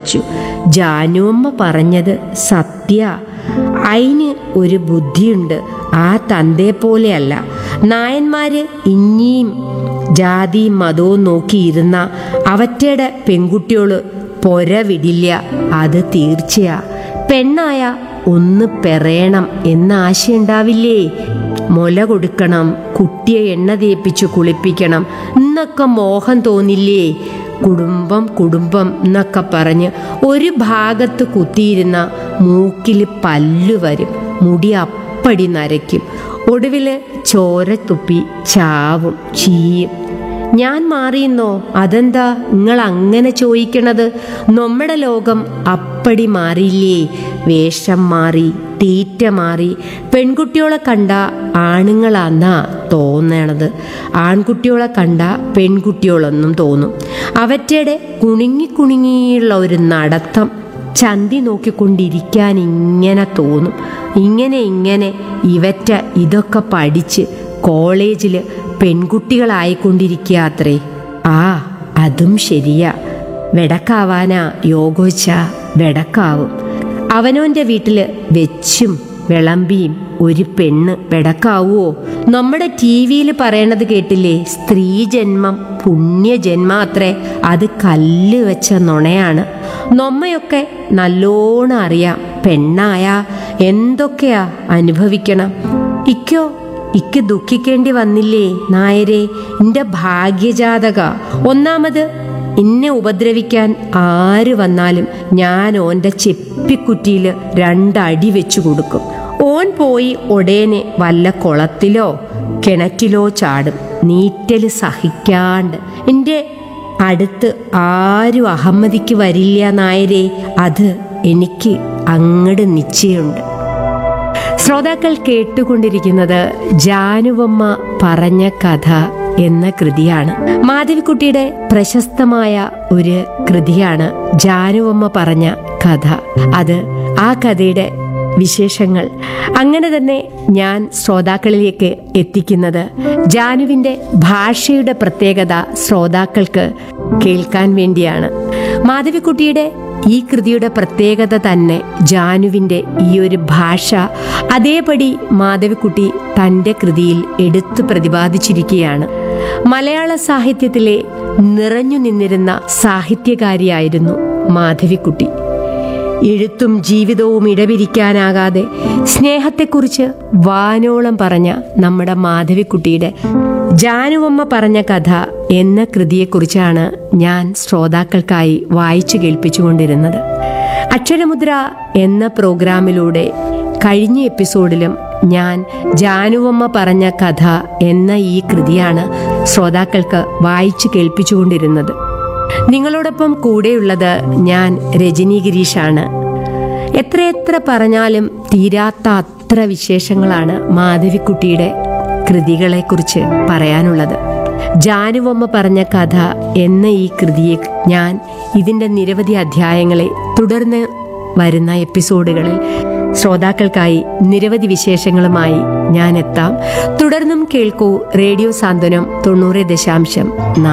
മറച്ചു ജാനുവമ്മ പറഞ്ഞത് സത്യ അതിന് ഒരു ബുദ്ധിയുണ്ട് ആ തന്തേ പോലെയല്ല നായന്മാര് ഇനിയും ജാതിയും മതവും നോക്കിയിരുന്ന അവറ്റയുടെ പെൺകുട്ടിയോള് പൊര വിടില്ല അത് തീർച്ചയാ പെണ്ണായ ഒന്ന് പെറയണം എന്ന ആശയുണ്ടാവില്ലേ മുല കൊടുക്കണം കുട്ടിയെ എണ്ണ തേപ്പിച്ച് കുളിപ്പിക്കണം എന്നൊക്കെ മോഹം തോന്നില്ലേ കുടുംബം കുടുംബം എന്നൊക്കെ പറഞ്ഞ് ഒരു ഭാഗത്ത് കുത്തിയിരുന്ന മൂക്കിൽ പല്ലു വരും മുടി അപ്പടി നരയ്ക്കും ഒടുവില് ചോര തുപ്പി ചാവും ചീയും ഞാൻ മാറിയെന്നോ അതെന്താ നിങ്ങൾ അങ്ങനെ ചോദിക്കണത് നമ്മുടെ ലോകം അപ്പടി മാറിയില്ലേ വേഷം മാറി തീറ്റ മാറി പെൺകുട്ടികളെ കണ്ട ആണുങ്ങളാന്നാ തോന്നണത് ആൺകുട്ടികളെ കണ്ട പെൺകുട്ടികളെന്നും തോന്നും അവറ്റയുടെ കുണുങ്ങി കുണുങ്ങിയുള്ള ഒരു നടത്തം ചന്തി നോക്കിക്കൊണ്ടിരിക്കാൻ ഇങ്ങനെ തോന്നും ഇങ്ങനെ ഇങ്ങനെ ഇവറ്റ ഇതൊക്കെ പഠിച്ച് കോളേജിൽ പെൺകുട്ടികളായിക്കൊണ്ടിരിക്കുക അത്രേ ആ അതും ശരിയാ വെടക്കാവാനാ യോഗോച്ച വെടക്കാവും അവനവൻ്റെ വീട്ടിൽ വെച്ചും വിളമ്പിയും ഒരു പെണ്ണ് വെടക്കാവോ നമ്മുടെ ടി വിയിൽ പറയണത് കേട്ടില്ലേ സ്ത്രീ ജന്മം പുണ്യജന്മ അത്രേ അത് കല്ല് വെച്ച നുണയാണ് നമ്മയൊക്കെ നല്ലോണം അറിയാം പെണ്ണായ എന്തൊക്കെയാ അനുഭവിക്കണം ഇക്കോ ഇക്ക് ദുഃഖിക്കേണ്ടി വന്നില്ലേ നായരെ എന്റെ ഭാഗ്യജാതക ഒന്നാമത് എന്നെ ഉപദ്രവിക്കാൻ ആര് വന്നാലും ഞാൻ ഓന്റെ ചെപ്പിക്കുറ്റിയിൽ രണ്ടടി വെച്ചു കൊടുക്കും ഓൻ പോയി ഒടേനെ വല്ല കുളത്തിലോ കിണറ്റിലോ ചാടും നീറ്റല് സഹിക്കാണ്ട് എൻ്റെ അടുത്ത് ആരും അഹമ്മദിക്ക് വരില്ല നായരെ അത് എനിക്ക് അങ്ങട് നിശ്ചയമുണ്ട് ശ്രോതാക്കൾ കേട്ടുകൊണ്ടിരിക്കുന്നത് ജാനുവമ്മ പറഞ്ഞ കഥ എന്ന കൃതിയാണ് മാധവിക്കുട്ടിയുടെ പ്രശസ്തമായ ഒരു കൃതിയാണ് ജാനുവമ്മ പറഞ്ഞ കഥ അത് ആ കഥയുടെ വിശേഷങ്ങൾ അങ്ങനെ തന്നെ ഞാൻ ശ്രോതാക്കളിലേക്ക് എത്തിക്കുന്നത് ജാനുവിൻ്റെ ഭാഷയുടെ പ്രത്യേകത ശ്രോതാക്കൾക്ക് കേൾക്കാൻ വേണ്ടിയാണ് മാധവിക്കുട്ടിയുടെ ഈ കൃതിയുടെ പ്രത്യേകത തന്നെ ജാനുവിൻ്റെ ഈ ഒരു ഭാഷ അതേപടി മാധവിക്കുട്ടി തൻ്റെ കൃതിയിൽ എടുത്തു പ്രതിപാദിച്ചിരിക്കുകയാണ് മലയാള സാഹിത്യത്തിലെ നിറഞ്ഞു നിന്നിരുന്ന സാഹിത്യകാരിയായിരുന്നു മാധവിക്കുട്ടി എഴുത്തും ജീവിതവും ഇടപിരിക്കാനാകാതെ സ്നേഹത്തെക്കുറിച്ച് വാനോളം പറഞ്ഞ നമ്മുടെ മാധവിക്കുട്ടിയുടെ ജാനുവമ്മ പറഞ്ഞ കഥ എന്ന കൃതിയെക്കുറിച്ചാണ് ഞാൻ ശ്രോതാക്കൾക്കായി വായിച്ചു കേൾപ്പിച്ചുകൊണ്ടിരുന്നത് അക്ഷരമുദ്ര എന്ന പ്രോഗ്രാമിലൂടെ കഴിഞ്ഞ എപ്പിസോഡിലും ഞാൻ ജാനുവമ്മ പറഞ്ഞ കഥ എന്ന ഈ കൃതിയാണ് ശ്രോതാക്കൾക്ക് വായിച്ചു കേൾപ്പിച്ചുകൊണ്ടിരുന്നത് നിങ്ങളോടൊപ്പം കൂടെയുള്ളത് ഞാൻ രജനി ഗിരീഷാണ് എത്രയെത്ര പറഞ്ഞാലും തീരാത്ത അത്ര വിശേഷങ്ങളാണ് മാധവിക്കുട്ടിയുടെ കൃതികളെക്കുറിച്ച് പറയാനുള്ളത് ജാനുവമ്മ പറഞ്ഞ കഥ എന്ന ഈ കൃതിയെ ഞാൻ ഇതിൻ്റെ നിരവധി അധ്യായങ്ങളെ തുടർന്ന് വരുന്ന എപ്പിസോഡുകളിൽ ശ്രോതാക്കൾക്കായി നിരവധി വിശേഷങ്ങളുമായി ഞാൻ എത്താം തുടർന്നും കേൾക്കൂ റേഡിയോ സാന്ത്വനം തൊണ്ണൂറ് ദശാംശം